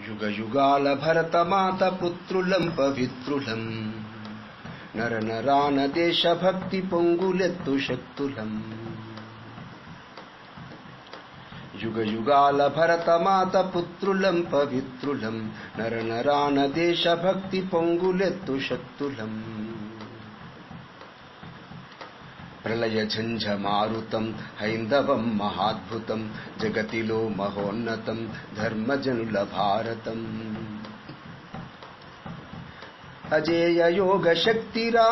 యుగ యుగాల భరతమాత పుత్రులం పవిత్రులం నర నరాన దేశ భక్తి పొంగులెత్తు శక్తులం యుగ యుగాల భరతమాత పుత్రులం పవిత్రులం నర నరాన దేశ భక్తి పొంగులెత్తు శక్తులం ప్రళయ ఝంఝ మారుతం హైందవం మహాద్భుతం జగతిలో మహోన్నతం ధర్మజనుల భారతం అజేయ యోగ శక్తిరా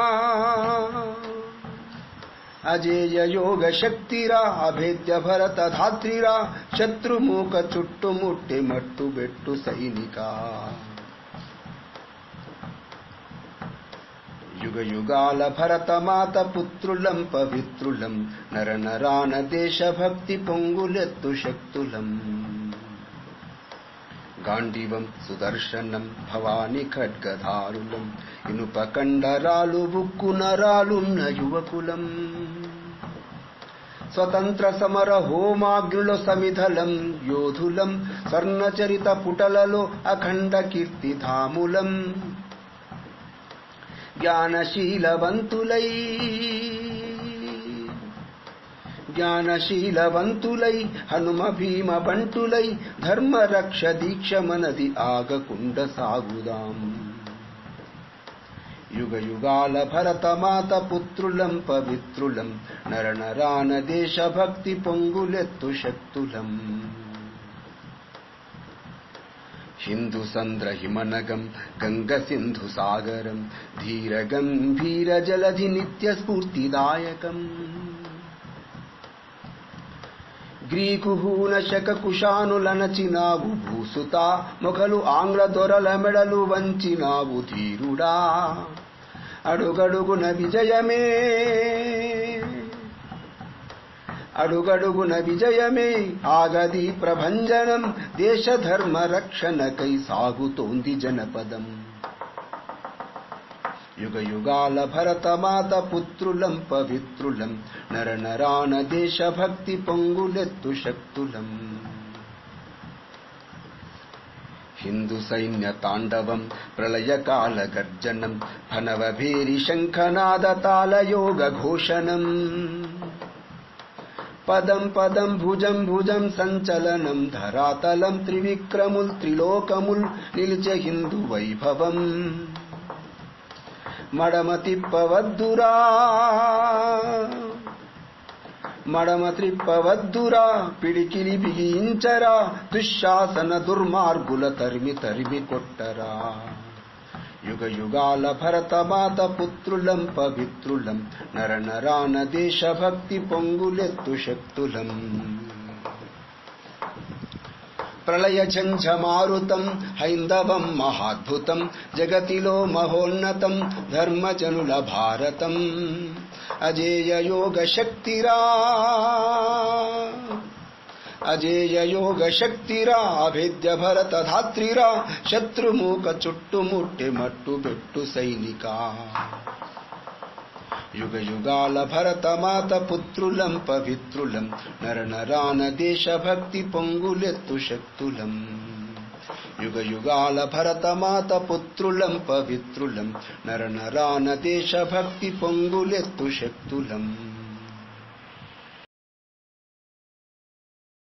అజేయ యోగ శక్తిరా అభేద్య భరత ధాత్రిరా శత్రుమూక చుట్టుముట్టి మట్టు బెట్టు సైనికా యుగ యుగాల భరతమాత పుత్రులం పవిత్రులం నర నరాన దేశ భక్తి పొంగులెత్తు శక్తులం గాంధీవం సుదర్శనం భవాని ఖడ్గధారులం ఇనుప కండరాలు బుక్కు నరాలున్న యువకులం స్వతంత్ర సమర హోమాగ్నుల సమిధలం యోధులం స్వర్ణచరిత పుటలలో అఖండ కీర్తిధాములం జ్ఞానశీలవంతులై జ్ఞానశీలవంతులై హనుమ భీమ బంటులై ధర్మరక్ష దీక్ష మనది ఆగకుండ సాగుదాం యుగ యుగాల భరతమాత పుత్రులం పవిత్రులం నర నరాన దేశ భక్తి పొంగులెత్తు శక్తులం హిందూ సంద్ర హిమనగం గంగ సింధు సాగరం ధీర గంభీర జలధి నిత్య స్ఫూర్తిదాయకం గ్రీకు హూన శక కుషానులనచినావు భూసుత మొఘలు ఆంగ్ల దొరల మెడలు వంచినావు ధీరుడా అడుగడుగున విజయమే అడుగడుగున విజయమే ఆగది ప్రభంజనం దేశ ధర్మ రక్షణకై సాగుతోంది జనపదం యుగ యుగాల భరతమాత పుత్రులం పవిత్రులం నర నరాన దేశ భక్తి పొంగులెత్తు శక్తులం హిందూ సైన్య తాండవం ప్రళయకాల గర్జనం ఫనవభేరి శంఖనాద తాళయోగ ఘోషణం పదం పదం భుజం భుజం సంచలనం ధరాతలం త్రివిక్రముల్ త్రిలోకముల్ నిలిచే హిందూ వైభవం మడమ తిప్పవద్దురా మడమ త్రిప్పవద్దురా పిడికిలి బిగించరా దుశ్శాసన దుర్మార్గుల తరిమి తరిమి కొట్టరా యుగ యుగాల భరతమాత పుత్రులం పవిత్రులం నర నరాన దేశ భక్తి పొంగులెత్తు శక్తులం ప్రళయ ఝంఝ మారుతం హైందవం మహాద్భుతం జగతిలో మహోన్నతం ధర్మజనుల భారతం అజేయ యోగ శక్తిరా అజేయ యోగ శక్తిరా అభేద్య భరత ధాత్రిరా శత్రుమూక చుట్టుముట్టె మట్టు బెట్టు సైనికా యుగ యుగాల భరతమాత పుత్రులం పవిత్రులం నర నరాన దేశ భక్తి పొంగులెత్తు శక్తులం యుగ యుగాల భరతమాత పుత్రులం పవిత్రులం నర నరాన దేశ భక్తి పొంగులెత్తు శక్తులం